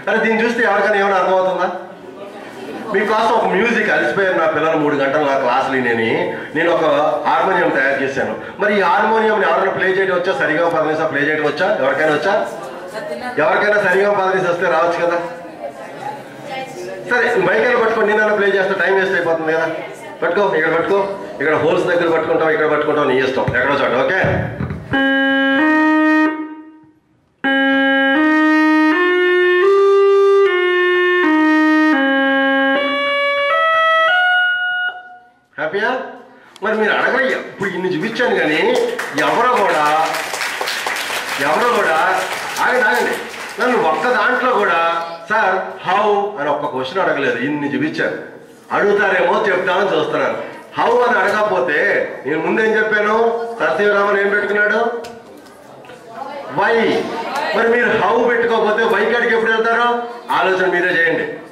అరే దీన్ని చూస్తే ఎవరికైనా ఏమైనా అర్థమవుతుందా మీకోసం ఒక మ్యూజిక్ అలసిపోయారు నా పిల్లలు మూడు గంటలు నా క్లాసులు నేను నేను ఒక హార్మోనియం తయారు చేశాను మరి ఈ హార్మోనియం ఎవరైనా ప్లే చేయడం వచ్చా సరిగా పదనిసా ప్లే చేయడం వచ్చా ఎవరికైనా వచ్చా ఎవరికైనా సరిగా పదనిసా వస్తే రావచ్చు కదా సరే మైకైనా పట్టుకో నేను ప్లే చేస్తే టైం వేస్ట్ అయిపోతుంది కదా పట్టుకో ఇక్కడ పట్టుకో ఇక్కడ హోల్స్ దగ్గర పట్టుకుంటావు ఇక్కడ పట్టుకుంటావు నీ ఇష్టం ఎక్కడో చోట ఓకే హ్యాపీయా మరి మీరు అడగలయ్యా ఇప్పుడు ఇన్ని చూపించాను కానీ ఎవరో కూడా ఎవరో కూడా ఆగండి ఆగండి నన్ను ఒక్క దాంట్లో కూడా సార్ హౌ అని ఒక్క క్వశ్చన్ అడగలేదు ఇన్ని చూపించాను అడుగుతారేమో చెప్తామని చూస్తున్నాను హౌ అని అడగకపోతే నేను ముందేం చెప్పాను సత్యరామన్ ఏం పెట్టుకున్నాడు వై మరి మీరు హౌ పెట్టుకోకపోతే వై కాడికి ఎప్పుడు వెళ్తారో ఆలోచన మీరే చేయండి